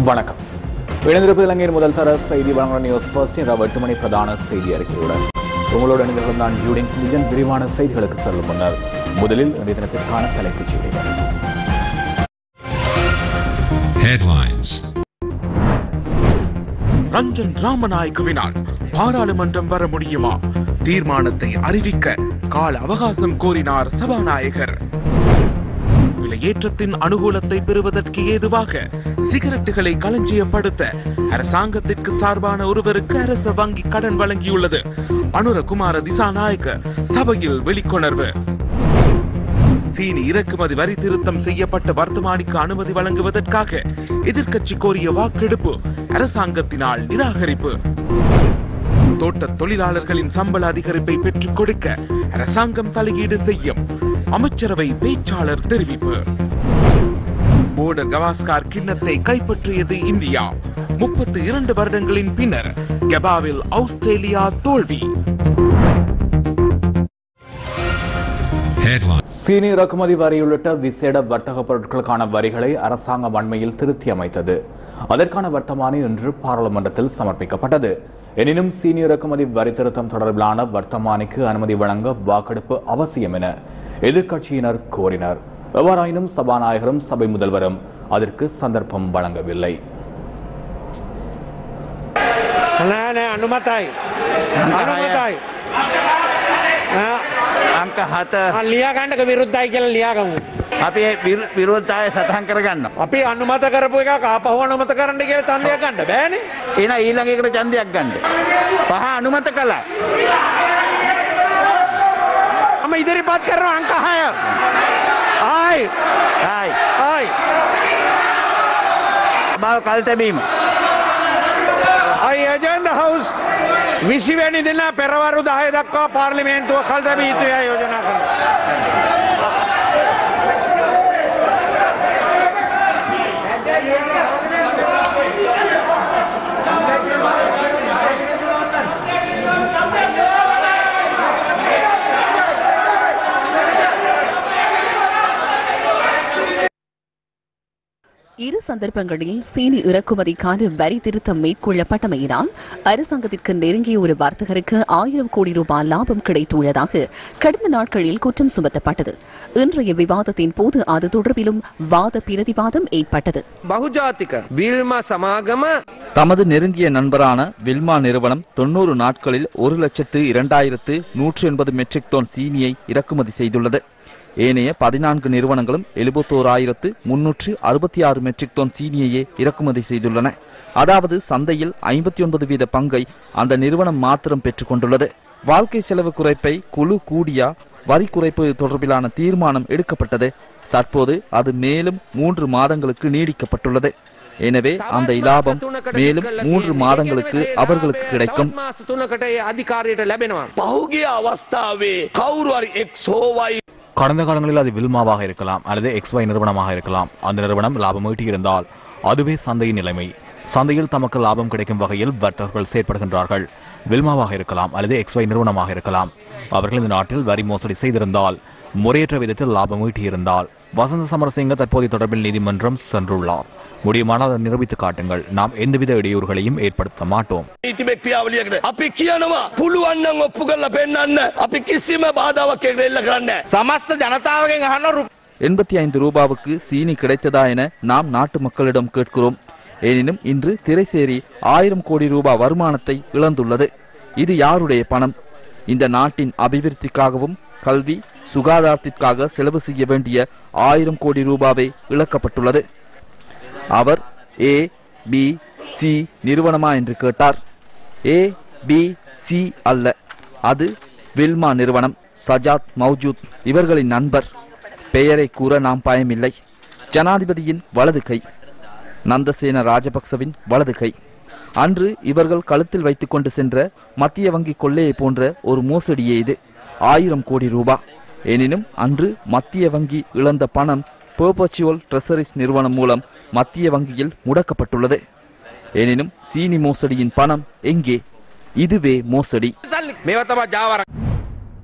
வணக்கம் இணைந்திருப்பது இலங்கையின் முதல் தர செய்தி வழங்குற நியூஸ் ஃபர்ஸ்ட் இரவு எட்டு மணி பிரதான செய்தி அறிக்கையுடன் உங்களோடு இணைந்திருக்கும் நான் யூடிங்ஸ் மிஜன் விரிவான செய்திகளுக்கு செல்லும் முன்னர் முதலில் இன்றைய தினத்திற்கான தலைப்புச் செய்திகள் Headlines. ரஞ்சன் ராமநாயக்கவினால் பாராளுமன்றம் வர முடியுமா தீர்மானத்தை அறிவிக்க கால அவகாசம் கோரினார் சபாநாயகர் விலையேற்றத்தின் அனுகூலத்தை பெறுவதற்கு ஏதுவாக சிகரெட்டுகளை களஞ்சியப்படுத்த அரசாங்கத்திற்கு சார்பான ஒருவருக்கு அரச வங்கி கடன் வழங்கியுள்ளது அனுரகுமார திசாநாயக்க சபையில் வெளிக்கொணர்வு சீனி இறக்குமதி வரி திருத்தம் செய்யப்பட்ட வர்த்தமானிக்கு அனுமதி வழங்குவதற்காக எதிர்க்கட்சி கோரிய வாக்கெடுப்பு அரசாங்கத்தினால் நிராகரிப்பு தோட்ட தொழிலாளர்களின் சம்பள அதிகரிப்பை பெற்றுக் கொடுக்க அரசாங்கம் தலையீடு செய்யும் அமைச்சரவை பேச்சாளர் தெரிவிப்பு போர்டர் கவாஸ்கார் கிண்ணத்தை கைப்பற்றியது இந்தியா முப்பத்து இரண்டு வருடங்களின் பின்னர் கெபாவில் ஆஸ்திரேலியா தோல்வி Headline. சீனி இறக்குமதி வரி உள்ளிட்ட விசேட வர்த்தக பொருட்களுக்கான வரிகளை அரசாங்கம் அண்மையில் திருத்தி அமைத்தது அதற்கான வர்த்தமானி இன்று பாராளுமன்றத்தில் சமர்ப்பிக்கப்பட்டது எனினும் சீனி இறக்குமதி வரி திருத்தம் தொடர்பிலான வர்த்தமானிக்கு அனுமதி வழங்க வாக்கெடுப்பு அவசியம் என எதிர்க்கட்சியினர் கோரினர் எவ்வாறாயினும் சபாநாயகரும் சபை முதல்வரும் அதற்கு சந்தர்ப்பம் வழங்கவில்லை නෑ නෑ අනුමතයි අනුමතයි අංක හත ලියාගණ්ඩක විරුද්ධයි කියලා ලියාගමු. අපි ඒ විරු- විරෝධතාවය සටහන් කරගන්න. අපි අනුමත කරපු එක ආපහු අනුමත කරන්න කියලා තන්දයක් ගන්න බෑනේ. එන ඊළඟ එකට ඡන්දයක් ගන්න. පහ අනුමත කළා. මම ඉදිරිපත් කරන අංක 6. ආයි හායි. ආයි බව කල් තැබීම. ආයි එජෙන්ඩා හවුස් 20 වෙනි දින පෙරවරු 10 දක්වා පාර්ලිමේන්තුව කල් තැබී යුතුයි යෝජනා කරනවා. இரு சந்தர்ப்பங்களில் சீனி இறக்குமதிக்கான வரி திருத்தம் மேற்கொள்ளப்பட்டமையினால் அரசாங்கத்திற்கு நெருங்கிய ஒரு வர்த்தகருக்கு ஆயிரம் கோடி ரூபாய் லாபம் கிடைத்துள்ளதாக கடந்த நாட்களில் குற்றம் சுமத்தப்பட்டது இன்றைய விவாதத்தின் போது அது தொடர்பிலும் வாத பிரதிவாதம் ஏற்பட்டது බහුජාතික විල්ම සමාගම தமது நெருங்கிய நண்பரான வில்மா நிறுவனம் தொன்னூறு நாட்களில் ஒரு லட்சத்து இரண்டாயிரத்து நூற்று எண்பது மெட்ரிக் டன் சீனியை இறக்குமதி செய்துள்ளது ஏனைய பதினான்கு நிறுவனங்களும் எழுபத்தோராயிரத்து முன்னூற்று அறுபத்தி ஆறு மெட்ரிக் டன் சீனியையே இறக்குமதி செய்துள்ளன அதாவது சந்தையில் ஐம்பத்தி ஒன்பது வீத பங்கை அந்த நிறுவனம் மாத்திரம் பெற்றுக்கொண்டுள்ளது வாழ்க்கை செலவு குறைப்பை குழு கூடியா வரி குறைப்பு தொடர்பிலான தீர்மானம் எடுக்கப்பட்டது தற்போது அது மேலும் மூன்று மாதங்களுக்கு நீடிக்கப்பட்டுள்ளது எனவே அந்த இலாபம் மேலும் மூன்று மாதங்களுக்கு அவர்களுக்கு கிடைக்கும் මාස තුනකට ඒ අධිකාරයට ලැබෙනවා. පහුගිය අවස්ථාවේ කවුරු හරි එක් සෝවයි கடந்த காலங்களில் அது வில்மாவாக இருக்கலாம் அல்லது எக்ஸ்ஒய் நிறுவனமாக இருக்கலாம் அந்த நிறுவனம் லாபம் ஈட்டியிருந்தால் அதுவே சந்தையின் நிலைமை சந்தையில் தமக்கு லாபம் கிடைக்கும் வகையில் வர்த்தகர்கள் செயற்படுகின்றார்கள் வில்மாவாக இருக்கலாம் அல்லது எக்ஸ்ஒய் நிறுவனமாக இருக்கலாம் அவர்கள் இந்த நாட்டில் வரி மோசடி செய்திருந்தால் முறையற்ற விதத்தில் லாபம் ஈட்டியிருந்தால் வசந்த சமரசிங்க தற்போதைய தொடர்பில் நீதிமன்றம் சென்றுள்ளார் முடியுமானால் அதை நிரூபித்து காட்டுங்கள் நாம் எந்தவித இடையூறுகளையும் ஏற்படுத்த மாட்டோம் නීතිමෙක් ක්‍රියාවලියකට අපි කියනවා පුළුවන් නම් ඔප්පු කරලා පෙන්නන්න අපි කිසිම බාධාවක් එක්ක එල්ල කරන්නේ නැහැ. සමස්ත ජනතාවගෙන් අහන්න රු எண்பத்தி ஐந்து ரூபாவுக்கு சீனி கிடைத்ததா என நாம் நாட்டு மக்களிடம் கேட்கிறோம் எனினும் இன்று திரைசேரி ஆயிரம் கோடி ரூபாய் வருமானத்தை இழந்துள்ளது இது யாருடைய பணம் இந்த நாட்டின் அபிவிருத்திக்காகவும் கல்வி சுகாதாரத்திற்காக செலவு செய்ய வேண்டிய ஆயிரம் கோடி ரூபாவே இழக்கப்பட்டுள்ளது அவர் ஏ பி சி நிறுவனமா என்று கேட்டார் ஏ பி சி அல்ல அது வில்மா நிறுவனம் சஜாத் மௌஜூத் இவர்களின் நண்பர் பெயரை கூற நாம் பயமில்லை ஜனாதிபதியின் வலது கை நந்தசேன ராஜபக்சவின் வலது கை அன்று இவர்கள் கழுத்தில் வைத்துக் கொண்டு சென்ற மத்திய வங்கி கொள்ளையை போன்ற ஒரு மோசடியே இது ஆயிரம் கோடி ரூபாய் எனினும் அன்று மத்திய வங்கி இழந்த பணம் பெர்பச்சுவல் ட்ரெசரிஸ் நிறுவனம் மூலம் மத்திய வங்கியில் முடக்கப்பட்டுள்ளது எனினும் சீனி மோசடியின் பணம் எங்கே இதுவே மோசடி මේව තමයි ජාවර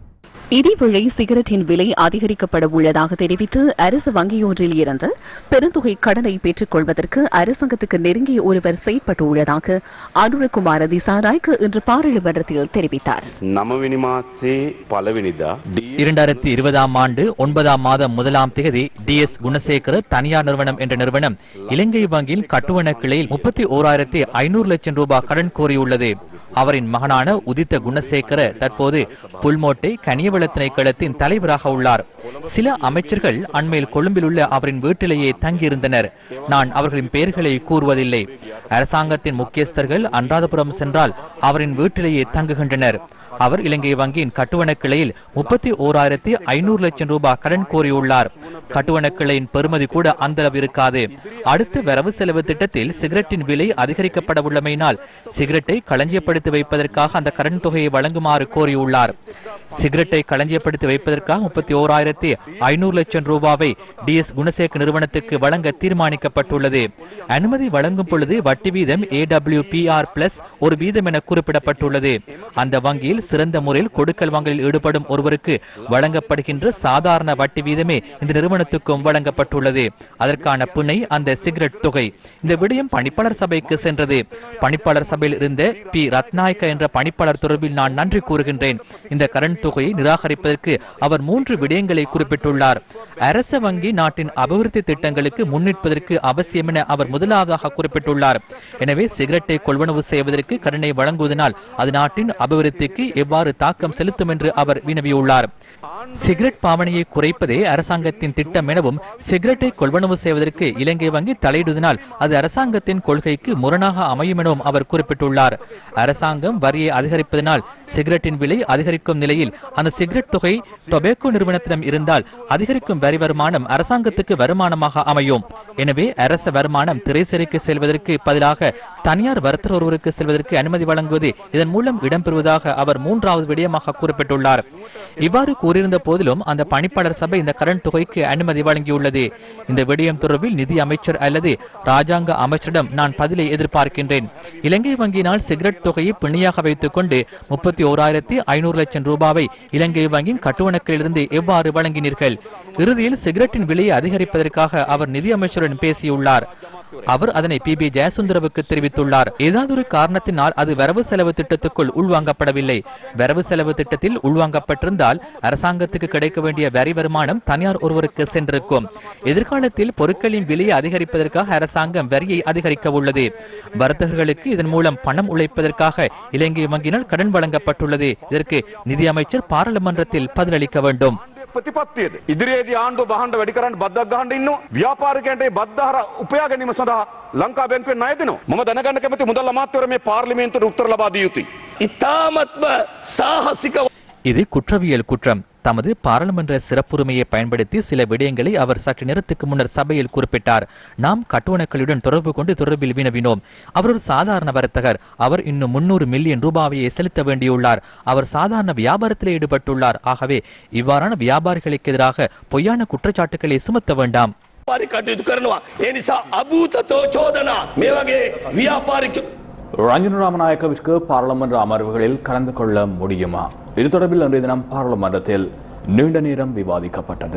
இதேவேளை சிகரெட்டின் விலை அதிகரிக்கப்பட உள்ளதாக தெரிவித்து அரசு வங்கியொன்றில் இருந்து பெருந்தொகை கடனை பெற்றுக் கொள்வதற்கு அரசாங்கத்துக்கு நெருங்கிய ஒருவர் செயற்பட்டுள்ளதாக அனுரகுமார திசாராய்க்கு இன்று பாராளுமன்றத்தில் தெரிவித்தார் නමවෙනි මාසේ පලවෙනිදා இரண்டாயிரத்தி இருபதாம் ஆண்டு ஒன்பதாம் மாதம் முதலாம் தேதி டி எஸ் குணசேகர தனியார் நிறுவனம் என்ற நிறுவனம் இலங்கை வங்கியின் கட்டுவன கிளையில் முப்பத்தி ஓராயிரத்தி ஐநூறு லட்சம் ரூபாய் கடன் கோரியுள்ளது அவரின் மகனான உதித்த குணசேகர தற்போது புல்மோட்டை கனியவள திணைக்களத்தின் தலைவராக உள்ளார் சில அமைச்சர்கள் அண்மையில் கொழும்பில் உள்ள அவரின் வீட்டிலேயே தங்கியிருந்தனர் நான் அவர்களின் பெயர்களை கூறுவதில்லை அரசாங்கத்தின் முக்கியஸ்தர்கள் அன்றாதபுரம் சென்றால் அவரின் வீட்டிலேயே தங்குகின்றனர் அவர் இலங்கை வங்கியின் கட்டுவன கிளையில் முப்பத்தி ஓராயிரத்தி ஐநூறு லட்சம் ரூபாய் கடன் கோரியுள்ளார் கட்டுவன கிளையின் பெறுமதி கூட அந்த அளவு இருக்காது அடுத்த வரவு செலவு திட்டத்தில் சிகரெட்டின் விலை அதிகரிக்கப்பட உள்ளமையினால் சிகரெட்டை களஞ்சியப்படுத்தி வைப்பதற்காக அந்த கடன் தொகையை வழங்குமாறு கோரியுள்ளார் சிகரெட்டை களஞ்சியப்படுத்தி வைப்பதற்காக முப்பத்தி ஓராயிரத்தி ஐநூறு லட்சம் ரூபாவை டி எஸ் குணசேகர் நிறுவனத்துக்கு வழங்க தீர்மானிக்கப்பட்டுள்ளது அனுமதி வழங்கும் பொழுது வட்டி வீதம் ஏடபிள்யூபிஆர் பிளஸ் ஒரு வீதம் என குறிப்பிடப்பட்டுள்ளது அந்த வங்கியில் சிறந்த முறையில் கொடுக்கல் வாங்கலில் ஈடுபடும் ஒருவருக்கு வழங்கப்படுகின்ற சாதாரண வட்டி வீதமே இந்த நிறுவனத்துக்கும் வழங்கப்பட்டுள்ளது அதற்கான பிணை அந்த சிகரெட் தொகை இந்த விடயம் பணிப்பாளர் சபைக்கு சென்றது பணிப்பாளர் சபையில் இருந்த பி ரத்நாயக்க என்ற பணிப்பாளர் தொடர்பில் நான் நன்றி கூறுகின்றேன் இந்த கடன் தொகையை நிராகரிப்பதற்கு அவர் மூன்று விடயங்களை குறிப்பிட்டுள்ளார் அரச வங்கி நாட்டின் அபிவிருத்தி திட்டங்களுக்கு முன்னிற்பதற்கு அவசியம் என அவர் முதலாவதாக குறிப்பிட்டுள்ளார் எனவே சிகரெட்டை கொள்வனவு செய்வதற்கு கடனை வழங்குவதனால் அது நாட்டின் அபிவிருத்திக்கு எவ்வாறு தாக்கம் செலுத்தும் என்று அவர் வினவியுள்ளார் சிகரெட் பாவனையை குறைப்பதே அரசாங்கத்தின் திட்டம் எனவும் சிகரெட்டை கொள்வனவு செய்வதற்கு இலங்கை வங்கி தலையிடுவதனால் அது அரசாங்கத்தின் கொள்கைக்கு முரணாக அமையும் எனவும் அவர் குறிப்பிட்டுள்ளார் அரசாங்கம் வரியை அதிகரிப்பதனால் சிகரெட்டின் விலை அதிகரிக்கும் நிலையில் அந்த சிகரெட் தொகை டொபேக்கோ நிறுவனத்திடம் இருந்தால் அதிகரிக்கும் வரி வருமானம் அரசாங்கத்துக்கு வருமானமாக அமையும் எனவே அரச வருமானம் திரைசேரிக்கு செல்வதற்கு பதிலாக தனியார் வர்த்தகர் ஒருவருக்கு செல்வதற்கு அனுமதி வழங்குவது இதன் மூலம் இடம்பெறுவதாக அவர் மூன்றாவது விடயமாக குறிப்பிட்டுள்ளார் இவ்வாறு கூறியிருந்த போதிலும் அந்த பணிப்பாளர் சபை இந்த கடன் தொகைக்கு அனுமதி வழங்கியுள்ளது இந்த விடயம் தொடர்பில் நிதி அமைச்சர் அல்லது ராஜாங்க அமைச்சரிடம் நான் பதிலை எதிர்பார்க்கின்றேன் இலங்கை வங்கியினால் சிகரெட் தொகையை பிணையாக வைத்துக் கொண்டு முப்பத்தி ஓராயிரத்தி ஐநூறு லட்சம் ரூபாவை இலங்கை வங்கியின் கட்டுவணக்கிலிருந்து எவ்வாறு வழங்கினீர்கள் இறுதியில் சிகரெட்டின் விலையை அதிகரிப்பதற்காக அவர் நிதி அமைச்சருடன் பேசியுள்ளார் அவர் அதனை பி பி ஜெயசுந்தரவுக்கு தெரிவித்துள்ளார் ஏதாவது ஒரு காரணத்தினால் அது வரவு செலவு திட்டத்துக்குள் உள்வாங்கப்படவில்லை வரவு செலவு திட்டத்தில் உள்வாங்கப்பட்டிருந்தால் அரசாங்கத்துக்கு கிடைக்க வேண்டிய வரி வருமானம் தனியார் ஒருவருக்கு சென்றிருக்கும் எதிர்காலத்தில் பொருட்களின் விலையை அதிகரிப்பதற்காக அரசாங்கம் வரியை அதிகரிக்க உள்ளது வர்த்தகர்களுக்கு இதன் மூலம் பணம் உழைப்பதற்காக இலங்கை வங்கியினால் கடன் வழங்கப்பட்டுள்ளது இதற்கு நிதி அமைச்சர் பாராளுமன்றத்தில் பதிலளிக்க வேண்டும் ප්‍රතිපත්තියද ඉදිරියේදී ආණ්ඩුව බහන්ඩ වැඩි කරන්න බද්දක් ගහන්න ඉන්නවා ව්‍යාපාරිකයන්ට ඒ බද්දාහර උපයා ගැනීම සඳහා ලංකා බැංකුවෙන් ණය දෙනවා මම දැනගන්න කැමති මුදල් අමාත්‍යවර මේ පාර්ලිමේන්තුවට උත්තර ලබා දිය යුතුයි ඉතාමත්ම සාහසික இது குற்றவியல் குற்றம் தமது பாராளுமன்ற சிறப்புரிமையை பயன்படுத்தி சில விடயங்களை அவர் சற்று நேரத்துக்கு முன்னர் சபையில் குறிப்பிட்டார் நாம் கட்டுவணக்களுடன் தொடர்பு கொண்டு தொடர்பில் வினவினோம் அவர் ஒரு சாதாரண வர்த்தகர் அவர் இன்னும் முன்னூறு மில்லியன் ரூபாயை செலுத்த வேண்டியுள்ளார் அவர் சாதாரண வியாபாரத்தில் ஈடுபட்டுள்ளார் ஆகவே இவ்வாறான வியாபாரிகளுக்கு எதிராக பொய்யான குற்றச்சாட்டுகளை சுமத்த வேண்டாம் පාරි කටයුතු කරනවා ඒ නිසා අභූතතෝ චෝදනා මේ වගේ ව්‍යාපාරික ரஞ்சன் ராமநாயக்கவிற்கு பாராளுமன்ற அமர்வுகளில் கலந்து கொள்ள முடியுமா இது தொடர்பில் இன்றைய தினம் பாராளுமன்றத்தில் நீண்ட நேரம் விவாதிக்கப்பட்டது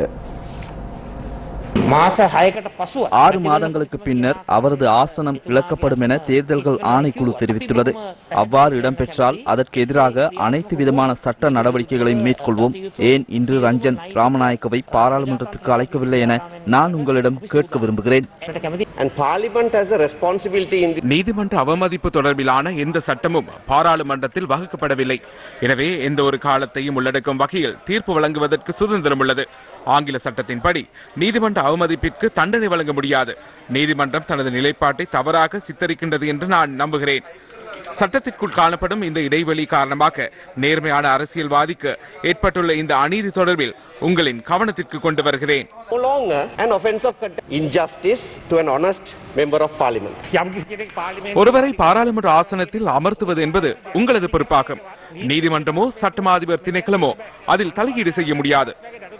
මාස හයකට පසුව ஆறு மாதங்களுக்கு பின்னர் அவரது ஆசனம் இழக்கப்படும் என தேர்தல்கள் ஆணைக்குழு தெரிவித்துள்ளது அவ்வாறு இடம்பெற்றால் அதற்கு எதிராக அனைத்து விதமான சட்ட நடவடிக்கைகளையும் மேற்கொள்வோம் ஏன் இன்று ரஞ்சன் ராமநாயக்கவை பாராளுமன்றத்துக்கு அழைக்கவில்லை என நான் உங்களிடம் கேட்க விரும்புகிறேன் and parliament has a responsibility in the நீதிமன்ற அவமதிப்பு தொடர்பிலான எந்த சட்டமும் பாராளுமன்றத்தில் வகுக்கப்படவில்லை எனவே எந்த ஒரு காலத்தையும் உள்ளடக்கும் வகையில் தீர்ப்பு வழங்குவதற்கு சுதந்திரம் உள்ளது ஆங்கில சட்டத்தின்படி நீதிமன்ற அவமதிப்பிற்கு தண்டனை வழங்க முடியாது நீதிமன்றம் தனது நிலைப்பாட்டை தவறாக சித்தரிக்கின்றது என்று நான் நம்புகிறேன் சட்டத்திற்குள் காணப்படும் இந்த இடைவெளி காரணமாக நேர்மையான அரசியல்வாதிக்கு ஏற்பட்டுள்ள இந்த அநீதி தொடர்பில் உங்களின் கவனத்திற்கு கொண்டு வருகிறேன் no longer an offence of contempt. injustice to an honest member of parliament යම් කිසි කෙනෙක් පාර්ලිමේන්තුවේ ஒருவரை பாராளுமன்ற ஆசனத்தில் அமர்த்துவது என்பது உங்களது பொறுப்பாகும் நீதிமன்றமோ சட்டமாதிபர் திணைக்களமோ அதில் தலையீடு செய்ய முடியாது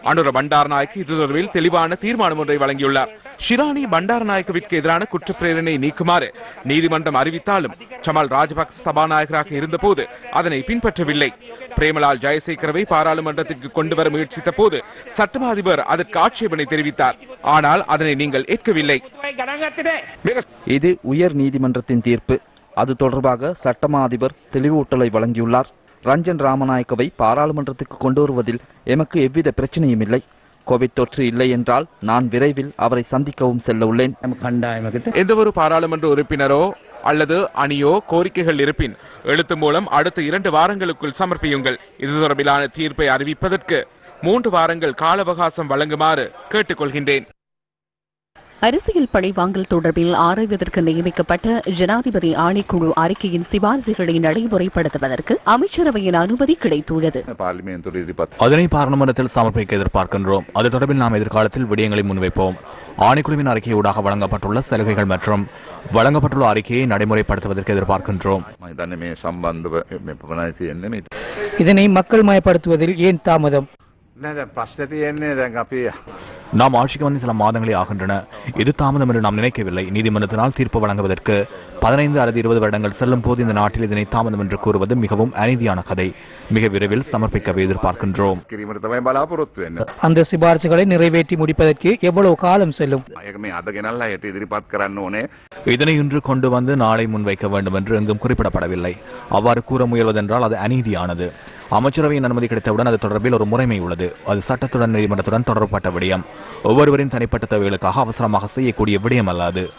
அனுர பண்டாரநாயக்கு இது தொடர்பில் தெளிவான தீர்மானம் ஒன்றை வழங்கியுள்ளார் ஷிராணி பண்டாரநாயக்கவிற்கு எதிரான குற்றப்பிரேரணை நீக்குமாறு நீதிமன்றம் அறிவித்தாலும் சமல் ராஜபக்ச சபாநாயகராக இருந்தபோது அதனை பின்பற்றவில்லை பிரேமலால் ஜெயசேகரவை பாராளுமன்றத்திற்கு கொண்டு வர முயற்சித்த போது சட்டமா அதிபர் அதற்கு ஆட்சேபனை தெரிவித்தார் ஆனால் அதனை நீங்கள் ஏற்கவில்லை இது உயர் நீதிமன்றத்தின் தீர்ப்பு அது தொடர்பாக சட்டமா அதிபர் தெளிவூட்டலை வழங்கியுள்ளார் ரஞ்சன் ராமநாயக்கவை பாராளுமன்றத்துக்கு கொண்டு வருவதில் எமக்கு எவ்வித பிரச்சனையும் இல்லை கோவிட் தொற்று இல்லை என்றால் நான் விரைவில் அவரை சந்திக்கவும் செல்ல உள்ளேன் எந்த ஒரு பாராளுமன்ற உறுப்பினரோ அல்லது அணியோ கோரிக்கைகள் இருப்பின் எழுத்து மூலம் அடுத்த இரண்டு வாரங்களுக்குள் சமர்ப்பியுங்கள் இது தொடர்பிலான தீர்ப்பை அறிவிப்பதற்கு மூன்று வாரங்கள் கால அவகாசம் வழங்குமாறு கேட்டுக்கொள்கின்றேன் அரசியல் பழிவாங்கல் தொடர்பில் ஆராய்வதற்கு நியமிக்கப்பட்ட ஜனாதிபதி ஆணைக்குழு அறிக்கையின் சிபாரிசுகளை நடைமுறைப்படுத்துவதற்கு அமைச்சரவையின் அனுமதி கிடைத்துள்ளது அதனை பாராளுமன்றத்தில் சமர்ப்பிக்க எதிர்பார்க்கின்றோம் அது தொடர்பில் நாம் எதிர்காலத்தில் விடயங்களை முன்வைப்போம் ஆணைக்குழுவின் அறிக்கையூடாக வழங்கப்பட்டுள்ள சலுகைகள் மற்றும் வழங்கப்பட்டுள்ள அறிக்கையை நடைமுறைப்படுத்துவதற்கு எதிர்பார்க்கின்றோம் இதனை மக்கள் மயப்படுத்துவதில் ஏன் தாமதம் நாம் ஆட்சிக்கு வந்து சில மாதங்களே ஆகின்றன இது தாமதம் என்று நாம் நினைக்கவில்லை நீதிமன்றத்தினால் தீர்ப்பு வழங்குவதற்கு பதினைந்து அல்லது இருபது வருடங்கள் செல்லும் போது இந்த நாட்டில் இதனை தாமதம் என்று கூறுவது மிகவும் அநீதியான கதை மிக விரைவில் சமர்ப்பிக்கவே எதிர்பார்க்கின்றோம் அந்த சிபாரிசுகளை நிறைவேற்றி முடிப்பதற்கு எவ்வளவு காலம் செல்லும் இதனை இன்று கொண்டு வந்து நாளை முன்வைக்க வேண்டும் என்று எங்கும் குறிப்பிடப்படவில்லை அவ்வாறு கூற முயல்வதென்றால் அது அநீதியானது அமைச்சரவையின் அனுமதி கிடைத்தவுடன் அது தொடர்பில் ஒரு முறைமை உள்ளது அது சட்டத்துடன் நீதிமன்றத்துடன் தொடர்பட்ட விடயம் ஒவ்வொருவரின் தனிப்பட்ட தேவைகளுக்காக அவசரமாக செய்யக்கூடிய விடயம் அல்ல அது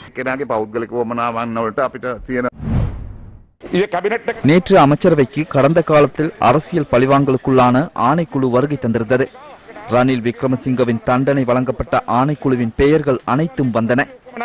நேற்று அமைச்சரவைக்கு கடந்த காலத்தில் அரசியல் பழிவாங்கலுக்குள்ளான ஆணைக்குழு வருகை தந்திருந்தது ரணில் விக்ரமசிங்கவின் தண்டனை வழங்கப்பட்ட ஆணைக்குழுவின் பெயர்கள் அனைத்தும் வந்தன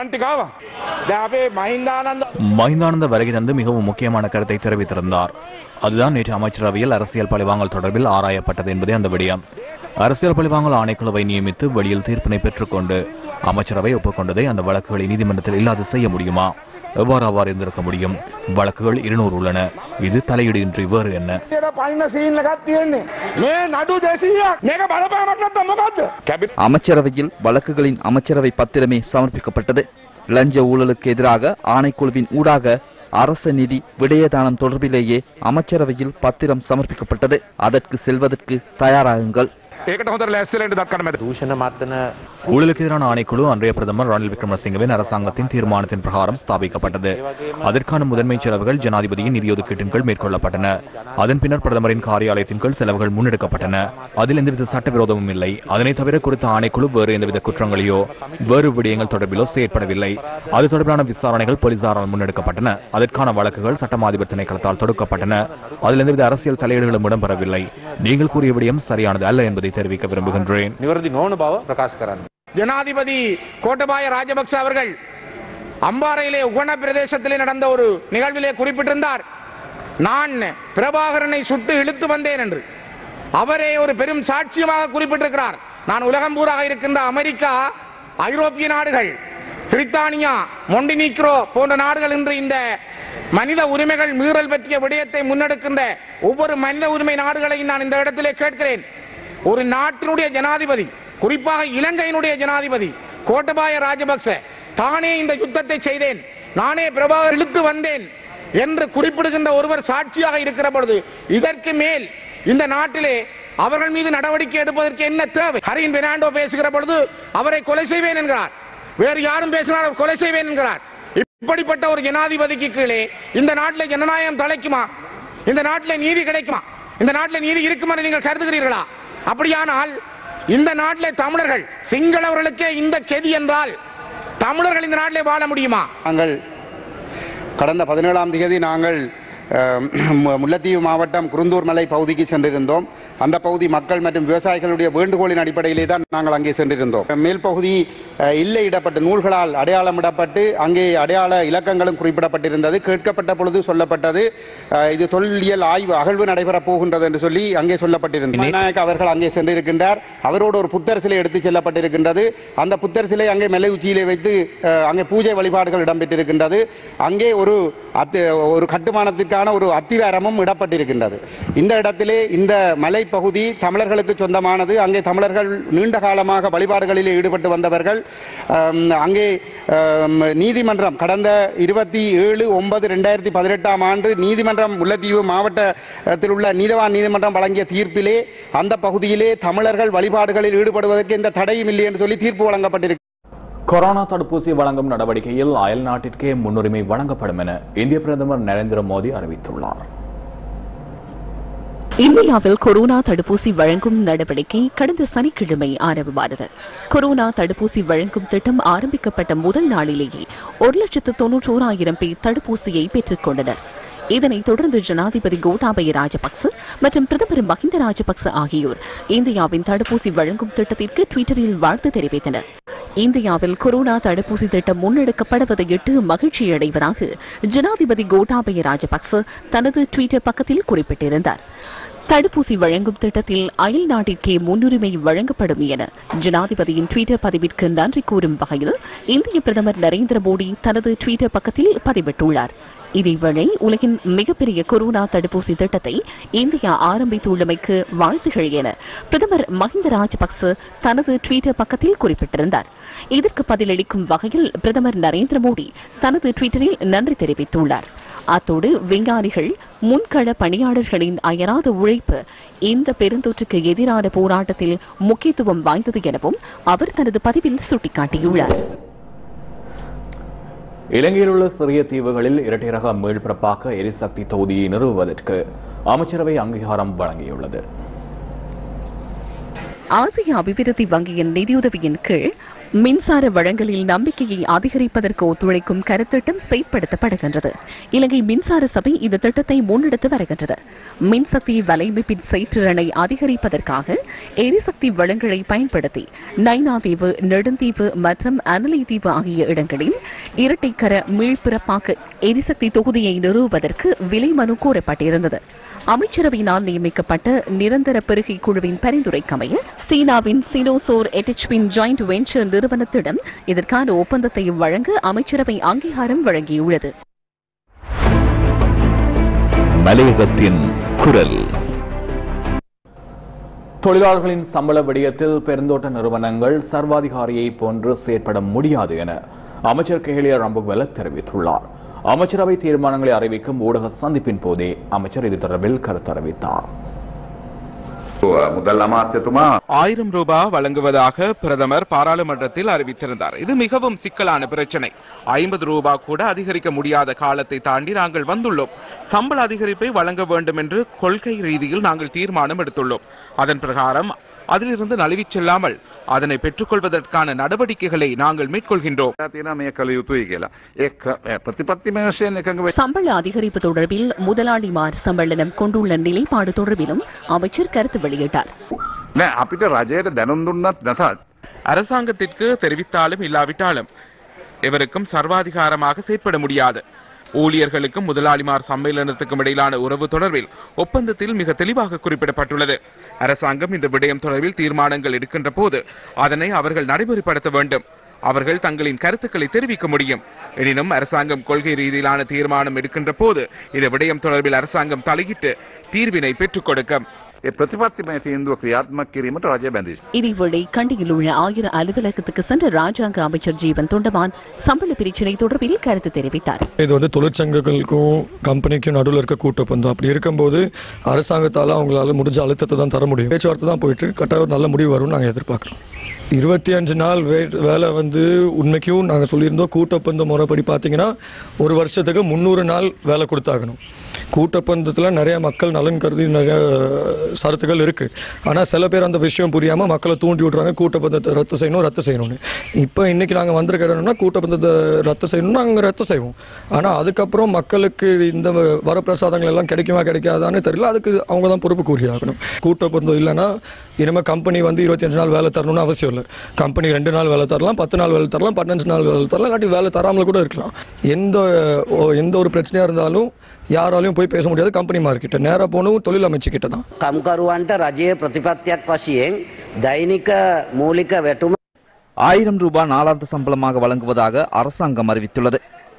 மஹிந்தானந்த வருகை தந்து மிகவும் முக்கியமான கருத்தை தெரிவித்திருந்தார் அதுதான் நேற்று அமைச்சரவையில் அரசியல் பழிவாங்கல் தொடர்பில் ஆராயப்பட்டது என்பதே அந்த விடயம் அரசியல் பழிவாங்கல் ஆணைக்குழுவை நியமித்து வெளியில் தீர்ப்பினை பெற்றுக்கொண்டு அமைச்சரவை ஒப்புக்கொண்டதை அந்த வழக்குகளை நீதிமன்றத்தில் இல்லாது செய்ய முடியுமா எவ்வாறு அவ்வாறு இருந்திருக்க முடியும் வழக்குகள் இருநூறு உள்ளன இது தலையீடு இன்றி வேறு என்ன පන්න සීල්ල එකක් තියෙන්නේ මේ නඩු දෙසීයක් මේක බලපාමක් නැත්නම් මොකද්ද அமைச்சரவையில் வழக்குகளின் அமைச்சரவை பத்திரமே சமர்ப்பிக்கப்பட்டது லஞ்ச ஊழலுக்கு எதிராக ஆணைக்குழுவின் ஊடாக அரச நிதி விடயதானம் தொடர்பிலேயே அமைச்சரவையில் பத்திரம் சமர்ப்பிக்கப்பட்டது அதற்கு செல்வதற்கு தயாராகுங்கள் ඒකට හොඳ ලැස්තිලට දක්කන මැද දූෂණ මත්තන ஊழலுக்கு எதிரான ஆணைக்குழு அன்றைய பிரதமர் ரணில் விக்ரமசிங்கவின் அரசாங்கத்தின் தீர்மானத்தின் பிரகாரம் ஸ்தாபிக்கப்பட்டது அதற்கான முதன்மை செலவுகள் ஜனாதிபதியின் நிதி ஒதுக்கீட்டின் கீழ் மேற்கொள்ளப்பட்டன அதன் பின்னர் பிரதமரின் காரியாலயத்தின் கீழ் செலவுகள் முன்னெடுக்கப்பட்டன அதில் எந்தவித சட்டவிரோதமும் இல்லை அதனை தவிர குறித்த ஆணைக்குழு வேறு எந்தவித குற்றங்களையோ வேறு விடயங்கள் தொடர்பிலோ செயற்படவில்லை அது தொடர்பான விசாரணைகள் போலீசாரால் முன்னெடுக்கப்பட்டன அதற்கான வழக்குகள் சட்டமாதிபர் திணைக்களத்தால் தொடுக்கப்பட்டன அதில் எந்தவித அரசியல் தலையீடுகளும் இடம்பெறவில்லை நீங்கள் கூறிய விடயம் சரியானது அல்ல என்பதை தெரிவிக்க விரும்புகின்றேன் නිවැරදි නොවන බව ප්‍රකාශ කරන්න. ஜனாதிபதி கோட்டபாய ராஜபக்ச அவர்கள் அம்பாறையிலே உகன பிரதேசத்திலே நடந்த ஒரு நிகழ்விலே குறிப்பிட்டிருந்தார் நான் பிரபாகரனை சுட்டு இழுத்து வந்தேன் என்று அவரே ஒரு பெரும் சாட்சியமாக குறிப்பிட்டிருக்கிறார் நான் உலகம் பூராக இருக்கின்ற அமெரிக்கா ஐரோப்பிய நாடுகள் பிரித்தானியா மொண்டினீக்ரோ போன்ற நாடுகள் இன்று இந்த மனித உரிமைகள் மீறல் பற்றிய விடயத்தை முன்னெடுக்கின்ற ஒவ்வொரு மனித உரிமை நாடுகளையும் நான் இந்த இடத்திலே கேட்கிறேன் ஒரு நாட்டினுடைய ஜனாதிபதி குறிப்பாக இலங்கையினுடைய ஜனாதிபதி கோட்டபாய ராஜபக்ச தானே இந்த யுத்தத்தை செய்தேன் நானே பிரபாகர் இழுத்து வந்தேன் என்று குறிப்பிடுகின்ற ஒருவர் சாட்சியாக இருக்கிற பொழுது இதற்கு மேல் இந்த நாட்டிலே அவர்கள் மீது நடவடிக்கை எடுப்பதற்கு என்ன தேவை ஹரின் பெர்னாண்டோ பேசுகிற பொழுது அவரை கொலை செய்வேன் என்கிறார் வேறு யாரும் பேசினால் அவர் கொலை செய்வேன் என்கிறார் இப்படிப்பட்ட ஒரு ஜனாதிபதிக்கு கீழே இந்த நாட்டிலே ஜனநாயகம் தலைக்குமா இந்த நாட்டிலே நீதி கிடைக்குமா இந்த நாட்டிலே நீதி இருக்குமா என்று நீங்கள் கருதுகிறீர்களா அப்படியானால் இந்த நாட்டிலே தமிழர்கள் சிங்களவர்களுக்கே இந்த கெதி என்றால் தமிழர்கள் இந்த நாட்டிலே வாழ முடியுமா நாங்கள் கடந்த பதினேழாம் தேதி நாங்கள் அஹ், மு- முல்லைத்தீவு மாவட்டம் குருந்தூர் மலை பகுதிக்கு சென்றிருந்தோம் அந்த பகுதி மக்கள் மற்றும் விவசாயிகளுடைய வேண்டுகோளின் அடிப்படையிலே தான் நாங்கள் அங்கே சென்றிருந்தோம் மேல் பகுதி அஹ், இல்லையிடப்பட்டு நூல்களால் அடையாளமிடப்பட்டு அங்கே அடையாள இலக்கங்களும் குறிப்பிடப்பட்டிருந்தது கேட்கப்பட்ட பொழுது சொல்லப்பட்டது அஹ், இது தொல்லியல் ஆய்வு அகழ்வு நடைபெறப் போகின்றது என்று சொல்லி அங்கே சொல்லப்பட்டிருந்தது விநாயக் அவர்கள் அங்கே சென்றிருக்கின்றார் அவரோடு ஒரு புத்தர் சிலை எடுத்துச் செல்லப்பட்டிருக்கின்றது அந்த புத்தர் சிலை அங்கே மலை உச்சியிலே வைத்து அஹ், அங்கே பூஜை வழிபாடுகள் இடம்பெற்றிருக்கின்றது அங்கே ஒரு அத்து ஒரு கட்டுமானத்திற்கான ஒரு அத்திவாரமும் இடப்பட்டிருக்கின்றது இந்த இடத்திலே இந்த மலைப்பகுதி தமிழர்களுக்கு சொந்தமானது அங்கே தமிழர்கள் நீண்ட காலமாக வழிபாடுகளில் ஈடுபட்டு வந்தவர்கள் ஆம், அங்கே ஆம், நீதிமன்றம் கடந்த இருபத்தி ஏழு ஒன்பது ரெண்டாயிரத்தி பதினெட்டாம் ஆண்டு நீதிமன்றம் முல்லைத்தீவு மாவட்டத்தில் உள்ள நீதவான் நீதிமன்றம் வழங்கிய தீர்ப்பிலே அந்த பகுதியிலே தமிழர்கள் வழிபாடுகளில் ஈடுபடுவதற்கு எந்த தடையும் இல்லை என்று சொல்லி தீர்ப்பு வழங்கப்பட்டிருக்கு கொரோனா தடுப்பூசி வழங்கும் நடவடிக்கையில் அயல் நாட்டிற்கே முன்னுரிமை வழங்கப்படும் என இந்திய பிரதமர் நரேந்திர மோடி அறிவித்துள்ளார் இந்தியாவில் கொரோனா தடுப்பூசி வழங்கும் நடவடிக்கை கடந்த சனிக்கிழமை ஆரம்பமானது கொரோனா தடுப்பூசி வழங்கும் திட்டம் ஆரம்பிக்கப்பட்ட முதல் நாளிலேயே ஒரு லட்சத்து தொன்னூற்றோராயிரம் பேர் தடுப்பூசியை பெற்றுக் கொண்டனர் இதனைத் தொடர்ந்து ஜனாதிபதி கோட்டாபய ராஜபக்ச மற்றும் பிரதமர் மஹிந்த ராஜபக்ச ஆகியோர் இந்தியாவின் தடுப்பூசி வழங்கும் திட்டத்திற்கு ட்விட்டரில் வாழ்த்து தெரிவித்தனர் இந்தியாவில் கொரோனா தடுப்பூசி திட்டம் முன்னெடுக்கப்படுவதையிட்டு மகிழ்ச்சியடைவதாக ஜனாதிபதி கோட்டாபய ராஜபக்ச தனது ட்விட்டர் பக்கத்தில் குறிப்பிட்டிருந்தார் தடுப்பூசி வழங்கும் திட்டத்தில் அயல் நாட்டிற்கே முன்னுரிமை வழங்கப்படும் என ஜனாதிபதியின் ட்விட்டர் பதிவிற்கு நன்றி கூறும் வகையில் இந்திய பிரதமர் நரேந்திர மோடி தனது ட்விட்டர் பக்கத்தில் பதிவிட்டுள்ளார் இதேவேளை உலகின் மிகப்பெரிய கொரோனா தடுப்பூசி திட்டத்தை இந்தியா ஆரம்பித்துள்ளமைக்கு வாழ்த்துகள் என பிரதமர் மஹிந்த ராஜபக்ச தனது ட்விட்டர் பக்கத்தில் குறிப்பிட்டிருந்தார் இதற்கு பதிலளிக்கும் வகையில் பிரதமர் நரேந்திர மோடி தனது ட்விட்டரில் நன்றி தெரிவித்துள்ளார் அத்தோடு விஞ்ஞானிகள் முன்கள பணியாளர்களின் அயராத உழைப்பு இந்த பெருந்தொற்றுக்கு எதிரான போராட்டத்தில் முக்கியத்துவம் வாய்ந்தது எனவும் அவர் தனது பதிவில் சுட்டிக்காட்டியுள்ளார் இலங்கையில் உள்ள சிறிய தீவுகளில் இரட்டை ரக மீள்பிறப்பாக்க எரிசக்தி தொகுதியை நிறுவுவதற்கு அமைச்சரவை அங்கீகாரம் வழங்கியுள்ளது ஆசிய அபிவிருத்தி வங்கியின் நிதியுதவியின் கீழ் மின்சார வழங்கலில் நம்பிக்கையை அதிகரிப்பதற்கு ஒத்துழைக்கும் கருத்திட்டம் செயற்படுத்தப்படுகின்றது இலங்கை மின்சார சபை இந்த திட்டத்தை முன்னெடுத்து வருகின்றது மின்சக்தி வலையமைப்பின் செயற்றிறனை அதிகரிப்பதற்காக எரிசக்தி வளங்களை பயன்படுத்தி நைனா தீவு நெடுந்தீவு மற்றும் அனலை தீவு ஆகிய இடங்களில் இரட்டைக்கர மீள்பிறப்பாக்க எரிசக்தி தொகுதியை நிறுவுவதற்கு விலை மனு கோரப்பட்டிருந்தது அமைச்சரவையினால் நியமிக்கப்பட்ட நிரந்தர பெருகை குழுவின் பரிந்துரைக்கமைய சீனாவின் சினோசோர் எட்டிச்பின் ஜாயிண்ட் வெஞ்சர் நிறுவனத்திடம் இதற்கான ஒப்பந்தத்தை வழங்க அமைச்சரவை அங்கீகாரம் வழங்கியுள்ளது மலையகத்தின் குரல் தொழிலாளர்களின் சம்பள விடயத்தில் பெருந்தோட்ட நிறுவனங்கள் சர்வாதிகாரியை போன்று செயற்பட முடியாது என அமைச்சர் கெஹலியா ரம்புவெல தெரிவித்துள்ளார் அமைச்சரவை தீர்மானங்களை அறிவிக்கும் ஊடக சந்திப்பின் போதே அமைச்சர் இது தொடர்பில் கருத்தறிவித்தார் முதல் அமாத்தியத்துமா ஆயிரம் ரூபாய் வழங்குவதாக பிரதமர் பாராளுமன்றத்தில் அறிவித்திருந்தார் இது மிகவும் சிக்கலான பிரச்சனை ஐம்பது ரூபாய் கூட அதிகரிக்க முடியாத காலத்தை தாண்டி நாங்கள் வந்துள்ளோம் சம்பள அதிகரிப்பை வழங்க வேண்டும் என்று கொள்கை ரீதியில் நாங்கள் தீர்மானம் எடுத்துள்ளோம் அதன் பிரகாரம் அதிலிருந்து நழுவிச் செல்லாமல் அதனை பெற்றுக்கொள்வதற்கான நடவடிக்கைகளை நாங்கள் மேற்கொள்கின்றோம் තියෙන මේ කළ යුතුයි කියලා. ඒ ප්‍රතිපත්තිමය වශයෙන් එකඟ වෙ- சம்பள அதிகரிப்பு தொடர்பில் முதலாளிமார் சம்மேளனம் கொண்டுள்ள நிலைப்பாடு தொடர்பிலும் அமைச்சர் கருத்து வெளியிட்டார் නෑ අපිට රජයට දැනුම් දුන්නත් නැතත් அரசாங்கத்திற்கு தெரிவித்தாலும் இல்லாவிட்டாலும் எவருக்கும் சர்வாதிகாரமாக செயற்பட முடியாது ஊழியர்களுக்கும் முதலாளிமார் சம்மேளனத்துக்கும் இடையிலான உறவு தொடர்பில் ஒப்பந்தத்தில் மிக தெளிவாக குறிப்பிடப்பட்டுள்ளது அரசாங்கம் இந்த விடயம் தொடர்பில் தீர்மானங்கள் எடுக்கின்ற போது அதனை அவர்கள் நடைமுறைப்படுத்த வேண்டும் அவர்கள் தங்களின் கருத்துக்களை தெரிவிக்க முடியும் எனினும் அரசாங்கம் கொள்கை ரீதியிலான தீர்மானம் எடுக்கின்ற போது இந்த விடயம் தொடர்பில் அரசாங்கம் தலையிட்டு தீர்வினை பெற்றுக் கொடுக்கும் ඒ ප්‍රතිපත්තිමය තීන්දුව ක්‍රියාත්මක කිරීමට රජය බැඳී. இதேவேளை கண்டியில் உள்ள ஆயிர அலுவலகத்துக்கு சென்ற ராஜாங்க அமைச்சர் ஜீவன் தொண்டமான் சம்பள பிரச்சினை தொடர்பில் கருத்து தெரிவித்தார் இது வந்து தொழிற்சங்கங்களுக்கும் கம்பெனிக்கும் நடுவில் இருக்க கூட்டப்பந்தம் அப்படி இருக்கும்போது அரசாங்கத்தால் அவங்களால முடிஞ்ச அழுத்தத்தை தான் தர முடியும் பேச்சுவார்த்தை தான் போயிட்டு கட்டாயம் ஒரு நல்ல முடிவு வரும்னு நாங்கள் எதிர்பார்க்குறோம் இருபத்தி அஞ்சு நாள் வே வேலை வந்து உண்மைக்கும் நாங்கள் சொல்லியிருந்தோம் கூட்டப்பந்த முறைப்படி பார்த்தீங்கன்னா ஒரு வருஷத்துக்கு முந்நூறு நாள் வேலை கொடுத்தாகணும் கூட்டப்பந்தத்தில் நிறைய மக்கள் நலன் கருதி நிறைய சரத்துகள் இருக்குது ஆனால் சில பேர் அந்த விஷயம் புரியாமல் மக்களை தூண்டி விட்றாங்க கூட்டப்பந்தத்தை ரத்து செய்யணும் ரத்து செய்யணும்னு இப்போ இன்னைக்கு நாங்கள் வந்திருக்க இடம்னா கூட்டப்பந்தத்தை ரத்து செய்யணும்னா நாங்கள் ரத்து செய்வோம் ஆனால் அதுக்கப்புறம் மக்களுக்கு இந்த வரப்பிரசாதங்கள் எல்லாம் கிடைக்குமா கிடைக்காதான்னு தெரியல அதுக்கு அவங்க தான் பொறுப்பு கூறியாகணும் கூட்டப்பந்தம் இல்லைன்னா இனிமேல் கம்பெனி வந்து இருபத்தஞ்சு நாள் வேலை தரணும்னு அவசியம் இல்லை கம்பெனி ரெண்டு நாள் வேலை தரலாம் பத்து நாள் வேலை தரலாம் பதினஞ்சு நாள் வேலை தரலாம் இல்லாட்டி வேலை தராமல் கூட இருக்கலாம் எந்த ஓ- எந்த ஒரு பிரச்சனையாக இருந்தாலும் யாராலையும் போய் பேச முடியாது கம்பெனி மார்க்கிட்ட நேராக போகணும் தொழில் அமைச்சுக்கிட்ட தான் කම්කරුවන්ට රජයේ ප්‍රතිපත්තියක් වශයෙන් දෛනික මූලික වැටුම ஆயிரம் ரூபாய் நாளாந்த சம்பளமாக வழங்குவதாக அரசாங்கம் அறிவித்துள்ளது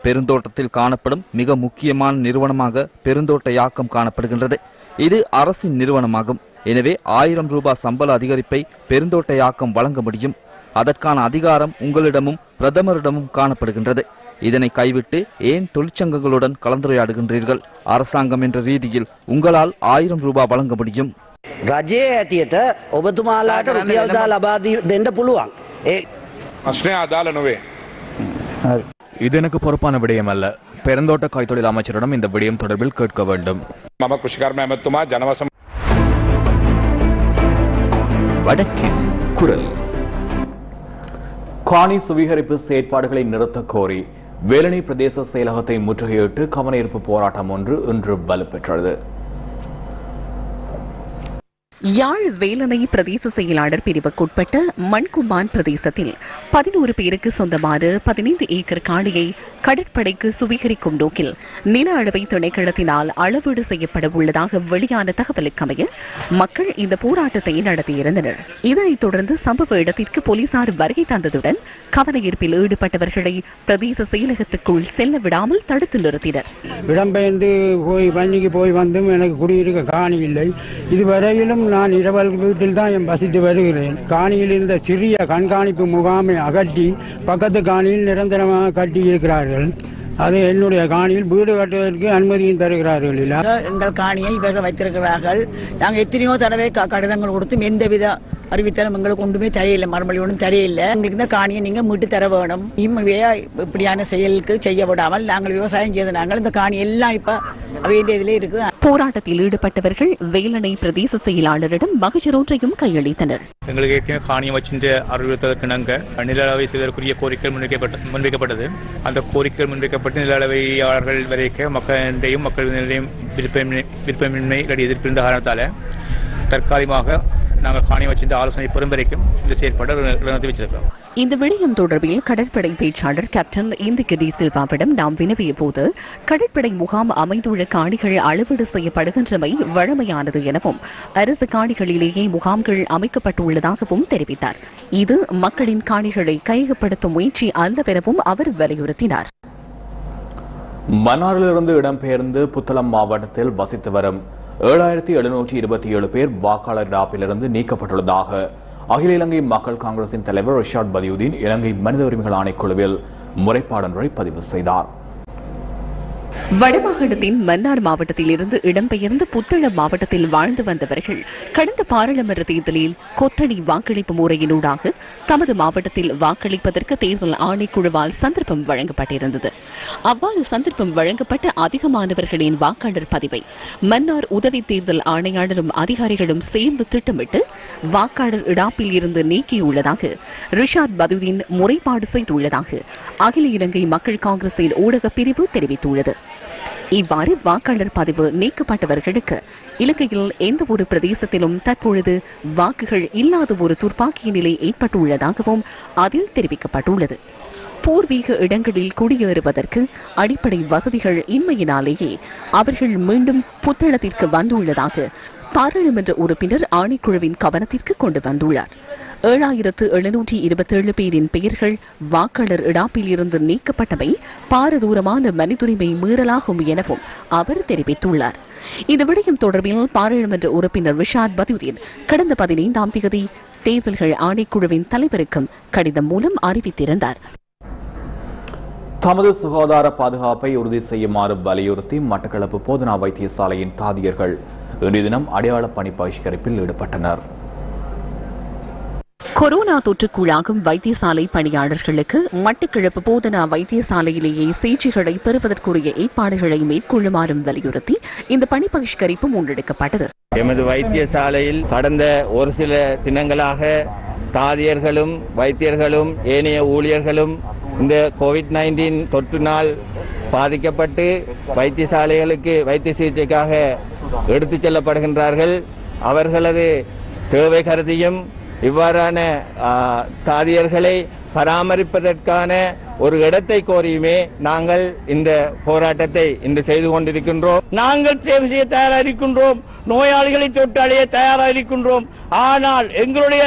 பெருந்தோட்டத்தில் காணப்படும் மிக முக்கியமான நிறுவனமாக பெருந்தோட்ட யாக்கம் காணப்படுகின்றது இது அரசின் நிறுவனமாகும் எனவே ஆயிரம் ரூபாய் சம்பள அதிகரிப்பை பெருந்தோட்ட யாக்கம் வழங்க முடியும் அதற்கான அதிகாரம் உங்களிடமும் பிரதமரிடமும் காணப்படுகின்றது இதனை கைவிட்டு ஏன் தொழிற்சங்கங்களுடன் கலந்துரையாடுகின்றீர்கள் அரசாங்கம் என்ற ரீதியில் உங்களால் ஆயிரம் ரூபாய் வழங்க முடியும் රජයේ ඇතියට ඔබතුමාලාට රුපියල්දා ලබා දී- දෙන්න පුළුවන්. ඒ ප්‍රශ්නය අදාළ නොවේ. இது எனக்கு பொறுப்பான விடயம் அல்ல பெருந்தோட்ட கைத்தொழில் அமைச்சரிடம் இந்த விடயம் தொடர்பில் கேட்க வேண்டும் මම කෘෂිකර්ම ඇමත්තුමා ජනවසම வடக்கின் குரல் காணி சுவீகரிப்பு செயற்பாடுகளை நிறுத்தக் கோரி வேலணை பிரதேச செயலகத்தை முற்றுகையிட்டு கவனஈர்ப்பு போராட்டம் ஒன்று இன்று வலுப்பெற்றது யாழ் வேலனை பிரதேச செயலாளர் பிரிவுக்குட்பட்ட மண்கும்பான் பிரதேசத்தில் பதினோரு பேருக்கு சொந்தமான பதினைந்து ஏக்கர் காணியை கடற்படைக்கு சுவீகரிக்கும் நோக்கில் நில அளவை திணைக்களத்தினால் அளவீடு செய்யப்பட உள்ளதாக வெளியான தகவலுக்கமைய மக்கள் இந்த போராட்டத்தை நடத்தியிருந்தனர் இதனைத் தொடர்ந்து சம்பவ இடத்திற்கு போலீசார் வருகை தந்ததுடன் கவனஈர்ப்பில் ஈடுபட்டவர்களை பிரதேச செயலகத்துக்குள் செல்ல விடாமல் தடுத்து நிறுத்தினர் இடம்பெயர்ந்து போய் வன்னிக்கு போய் வந்தும் எனக்கு குடியிருக்க காணி இல்லை இதுவரையிலும் நான் இரவல் வீட்டில் தான் என் வசித்து வருகிறேன் காணியில் இருந்த சிறிய கண்காணிப்பு முகாமை அகற்றி பக்கத்து காணியில் நிரந்தரமாக கட்டி இருக்கிறார்கள் அது என்னுடைய காணியில் வீடு கட்டுவதற்கு அனுமதியும் தருகிறார்கள் இல்லை எங்கள் காணியை இவர்கள் வைத்திருக்கிறார்கள் நாங்கள் எத்தனையோ தடவை க- கடிதங்கள் கொடுத்தும் எந்தவித அறிவித்தலும் எங்களுக்கு ஒன்றுமே தெரியல மறுமொழி ஒன்றும் தெரியல எங்களுக்கு இந்த காணியை நீங்க மீட்டு தர வேணும் இம்மையே இப்படியான செயலுக்கு செய்ய விடாமல் நாங்கள் விவசாயம் செய்த நாங்கள் இந்த காணி எல்லாம் இப்ப வேண்டிய இதிலே இருக்குது போராட்டத்தில் ஈடுபட்டவர்கள் வேலனை பிரதேச செயலாளரிடம் மகஜர் ஒன்றையும் கையளித்தனர் எங்களுக்கு ஏற்கனவே காணியம் வச்சுட்டு அறிவித்ததற்கு நாங்கள் நில அளவை செய்வதற்குரிய கோரிக்கை முன்வைக்கப்பட்ட முன்வைக்கப்பட்டது அந்த கோரிக்கை முன்வைக்கப்பட்டு நில அளவையாளர்கள் வரைக்க மக்களிடையும் மக்கள் விருப்பமின்மை விருப்பமின்மை இல்லாட்டி எதிர்ப்பு இருந்த காரணத்தால் தற்காலிகமாக நாங்கள் காணியம் வச்சிருந்த ஆலோசனை பெறும் வரைக்கும் இந்த செயற்பாடு நிறுத்தி வச்சிருக்கிறோம் இந்த விடயம் தொடர்பில் கடற்படை பேச்சாளர் கேப்டன் இந்திக்கு டி சில்வாவிடம் நாம் வினவிய போது கடற்படை முகாம் அமைந்துள்ள காணிகள் அளவீடு செய்யப்படுகின்றமை வழமையானது எனவும் அரசு காணிகளிலேயே முகாம்கள் அமைக்கப்பட்டுள்ளதாகவும் தெரிவித்தார் இது மக்களின் காணிகளை கையகப்படுத்தும் முயற்சி அல்லவெனவும் அவர் வலியுறுத்தினார் மன்னாரிலிருந்து இடம்பெயர்ந்து புத்தளம் மாவட்டத்தில் வசித்து வரும் ஏழாயிரத்தி எழுநூற்றி இருபத்தி ஏழு பேர் வாக்காளர் டாப்பிலிருந்து நீக்கப்பட்டுள்ளதாக அகில இலங்கை மக்கள் காங்கிரசின் தலைவர் ரிஷாட் பதியுதீன் இலங்கை மனித உரிமைகள் ஆணைக்குழுவில் முறைப்பாடொன்றை பதிவு செய்தார் வடமாகாணத்தின் மன்னார் மாவட்டத்தில் இருந்து இடம்பெயர்ந்து புத்தளம் மாவட்டத்தில் வாழ்ந்து வந்தவர்கள் கடந்த பாராளுமன்ற தேர்தலில் கொத்தடி வாக்களிப்பு முறையினூடாக தமது மாவட்டத்தில் வாக்களிப்பதற்கு தேர்தல் ஆணைக்குழுவால் சந்தர்ப்பம் வழங்கப்பட்டிருந்தது அவ்வாறு சந்தர்ப்பம் வழங்கப்பட்ட அதிகமானவர்களின் வாக்காளர் பதிவை மன்னார் உதவி தேர்தல் ஆணையாளரும் அதிகாரிகளும் சேர்ந்து திட்டமிட்டு வாக்காளர் இடாப்பில் இருந்து நீக்கியுள்ளதாக ரிஷாத் பதுதீன் முறைப்பாடு செய்துள்ளதாக அகில இலங்கை மக்கள் காங்கிரசின் ஊடகப் பிரிவு தெரிவித்துள்ளது இவ்வாறு வாக்காளர் பதிவு நீக்கப்பட்டவர்களுக்கு இலங்கையில் எந்த ஒரு பிரதேசத்திலும் தற்பொழுது வாக்குகள் இல்லாத ஒரு துர்ப்பாக்கிய நிலை ஏற்பட்டுள்ளதாகவும் அதில் தெரிவிக்கப்பட்டுள்ளது பூர்வீக இடங்களில் குடியேறுவதற்கு அடிப்படை வசதிகள் இன்மையினாலேயே அவர்கள் மீண்டும் புத்தளத்திற்கு வந்துள்ளதாக பாராளுமன்ற உறுப்பினர் ஆணைக்குழுவின் கவனத்திற்கு கொண்டு வந்துள்ளார் ஏழாயிரத்து எழுநூற்றி இருபத்தேழு பேரின் பெயர்கள் வாக்காளர் இடாப்பில் இருந்து நீக்கப்பட்டவை பாரதூரமான மனிதுரிமை மீறலாகும் எனவும் அவர் தெரிவித்துள்ளார் இந்த விடயம் தொடர்பில் பாராளுமன்ற உறுப்பினர் விஷாத் பதுதீன் கடந்த பதினைந்தாம் தேதி தேர்தல்கள் ஆணைக்குழுவின் தலைவருக்கும் கடிதம் மூலம் அறிவித்திருந்தார் தமது சுகாதார பாதுகாப்பை உறுதி செய்யுமாறு வலியுறுத்தி மட்டக்களப்பு போதனா வைத்தியசாலையின் தாதியர்கள் இன்றைய தினம் அடையாள பணி பகிஷ்கரிப்பில் ஈடுபட்டனர் கொரோனா தொற்றுக்குள்ளாகும் வைத்தியசாலை பணியாளர்களுக்கு மட்டக்கிழப்பு போதனா வைத்தியசாலையிலேயே சிகிச்சைகளை பெறுவதற்குரிய ஏற்பாடுகளை மேற்கொள்ளுமாறும் வலியுறுத்தி இந்த பணி பகிஷ்கரிப்பு முன்னெடுக்கப்பட்டது எமது வைத்தியசாலையில் கடந்த ஒரு சில தினங்களாக தாதியர்களும் வைத்தியர்களும் ஏனைய ஊழியர்களும் இந்த கோவிட் நைன்டீன் தொற்றினால் பாதிக்கப்பட்டு வைத்தியசாலைகளுக்கு வைத்திய சிகிச்சைக்காக எடுத்துச் செல்லப்படுகின்றார்கள் அவர்களது தேவை கருதியும் இவ்வாறான ஆ, தாதியர்களை பராமரிப்பதற்கான ஒரு இடத்தை கோரியுமே நாங்கள் இந்த போராட்டத்தை இன்று செய்து கொண்டிருக்கின்றோம் நாங்கள் சேவை செய்ய தயாராக இருக்கின்றோம் நோயாளிகளை தொட்டாலேயே தயாராக இருக்கின்றோம் ஆனால் எங்களுடைய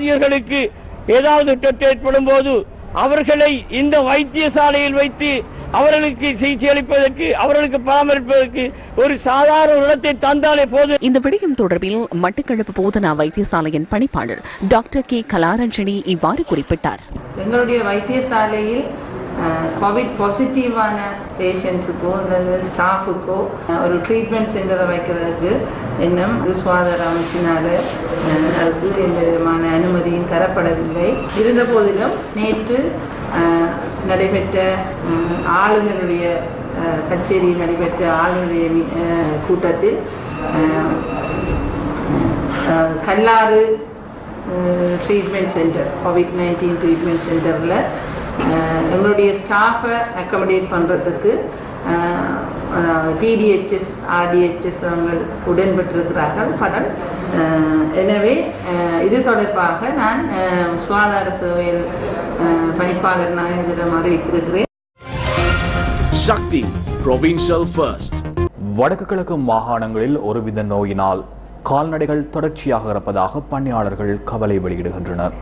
தாதியர்களுக்கு ஏதாவது தொற்று ஏற்படும் போது அவர்களை இந்த வைத்தியசாலையில் வைத்து அவர்களுக்கு சிகிச்சை அளிப்பதற்கு அவர்களுக்கு பராமரிப்பதற்கு ஒரு சாதாரண ஒரு இடத்தை தந்தாலே போதும் இந்த விடயம் தொடர்பில் மட்டக்களப்பு போதனா வைத்தியசாலையின் பணிப்பாளர் டாக்டர் கே கலாரஞ்சனி இவ்வாறு குறிப்பிட்டார் எங்களுடைய வைத்தியசாலையில் கோவிட் பாசிட்டிவான பேஷண்ட்ஸுக்கோ அல்லது ஸ்டாஃபுக்கோ ஒரு ட்ரீட்மெண்ட் சென்டரை வைக்கிறதுக்கு இன்னும் சுகாதார அமைச்சினால அஹ், அதுக்கு எந்த விதமான அனுமதியும் தரப்படவில்லை இருந்த போதிலும் நேற்று அஹ், நடைபெற்ற அஹ், ஆளுநருடைய அஹ், கச்சேரியில் நடைபெற்ற ஆளுநருடைய மீ- அஹ், கூட்டத்தில் அஹ், அஹ், கல்லாறு treatment centre COVID nineteen treatment சென்டரில் எங்களுடைய ஸ்டாஃபை அக்கமடேட் பண்ணுறதுக்கு பிடிஹெச்எஸ் ஆர்டிஹெச்எஸ் அவங்க உடன்பட்டிருக்கிறார்கள் பலர் அஹ், எனவே அஹ், இது தொடர்பாக நான் அஹ், சுகாதார சேவையில் அஹ், பணிப்பாளர் நாயகரிடம் அறிவித்திருக்கிறேன் சக்தி provincial first வடக்கு கிழக்கு மாகாணங்களில் ஒருவித நோயினால் கால்நடைகள் தொடர்ச்சியாக இறப்பதாக பணியாளர்கள் கவலை வெளியிடுகின்றனர்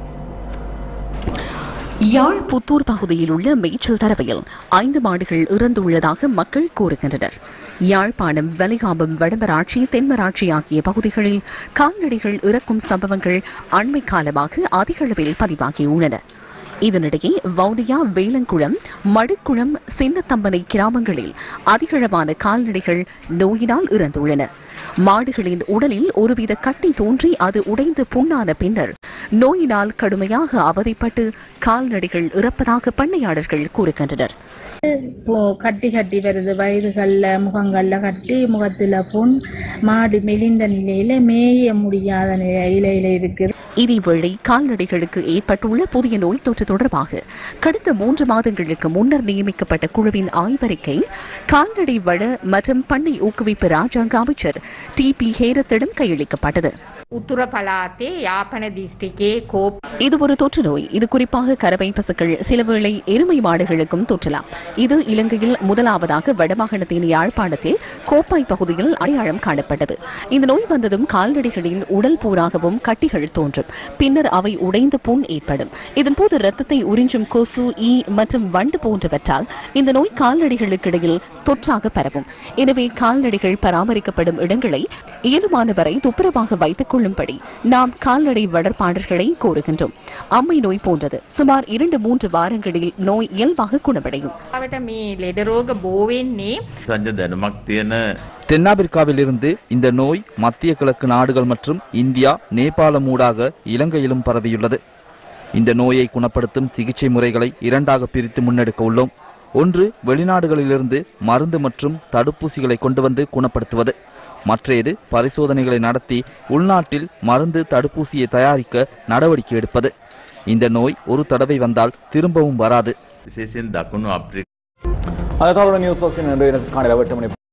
யாழ் புத்தூர் பகுதியில் உள்ள மேய்ச்சல் தரவையில் ஐந்து மாடுகள் இறந்துள்ளதாக மக்கள் கூறுகின்றனர் யாழ்ப்பாணம் வலிகாபம் வடமராட்சி தென்மராட்சி ஆகிய பகுதிகளில் கால்நடைகள் இறக்கும் சம்பவங்கள் அண்மை காலமாக அதிக அளவில் பதிவாகியுள்ளன இதனிடையே வவுனியா வேலங்குளம் மடுக்குளம் சின்னத்தம்பனை கிராமங்களில் அதிகளவான கால்நடைகள் நோயினால் இறந்துள்ளன மாடுகளின் உடலில் ஒருவித கட்டி தோன்றி அது உடைந்து புண்ணான பின்னர் நோயினால் கடுமையாக அவதிப்பட்டு கால்நடைகள் இறப்பதாக பண்ணையாளர்கள் கூறுகின்றனர் இப்போ கட்டி கட்டி வருது வயிறுகள்ல முகங்கள்ல கட்டி முகத்துல புண் மாடு மெலிந்த நிலையில மேய முடியாத நிலையில இருக்கு இதேவேளை கால்நடைகளுக்கு ஏற்பட்டுள்ள புதிய நோய் தொற்று தொடர்பாக கடந்த மூன்று மாதங்களுக்கு முன்னர் நியமிக்கப்பட்ட குழுவின் ஆய்வறிக்கை கால்நடை வள மற்றும் பண்ணை ஊக்குவிப்பு ராஜாங்க அமைச்சர் டி பி ஹேரத்திடம் கையளிக்கப்பட்டது උතුර පලාතේ යාපන දිස්ත්‍රිකයේ කෝප් இது ஒரு தொற்று நோய் இது குறிப்பாக கறவை பசுக்கள் சிலவேளை எருமை மாடுகளுக்கும் தொற்றலாம் இது இலங்கையில் முதலாவதாக வடமாகாணத்தின் யாழ்ப்பாணத்தில் கோப்பாய் பகுதியில் அடையாளம் காணப்பட்டது இந்த நோய் வந்ததும் கால்நடைகளின் உடல் பூராகவும் கட்டிகள் தோன்றும் பின்னர் அவை உடைந்து புண் ஏற்படும் இதன்போது இரத்தத்தை உறிஞ்சும் கொசு ஈ மற்றும் வண்டு போன்றவற்றால் இந்த நோய் கால்நடைகளுக்கு இடையில் தொற்றாக பரவும் எனவே கால்நடைகள் பராமரிக்கப்படும் இடங்களை இயலுமான வரை துப்புரவாக வைத்துக் கொள்ளும்படி நாம் கால்நடை வளர்ப்பாளர்களை கோருகின்றோம் அம்மை நோய் போன்றது சுமார் இரண்டு மூன்று வாரங்களில் நோய் இயல்பாக குணமடையும் වට මේ ලෙඩ රෝග බෝවෙන්නේ சஞ்ச தனுமக் தியன தென்னாப்பிரிக்காவில் இருந்து இந்த நோய் மத்திய கிழக்கு நாடுகள் மற்றும் இந்தியா நேபாளம் ஊடாக இலங்கையிலும் பரவியுள்ளது இந்த நோயை குணப்படுத்தும் சிகிச்சை முறைகளை இரண்டாக பிரித்து முன்னெடுக்க உள்ளோம் ஒன்று வெளிநாடுகளிலிருந்து மருந்து மற்றும் தடுப்பூசிகளை கொண்டு வந்து குணப்படுத்துவது மற்றையது பரிசோதனைகளை நடத்தி உள்நாட்டில் மருந்து தடுப்பூசியை தயாரிக்க நடவடிக்கை எடுப்பது இந்த நோய் ஒரு தடவை வந்தால் திரும்பவும் வராது அதற்காக நியூஸ் ஃபர்ஸ்ட் இன்றைய காலையில் எட்டு மணி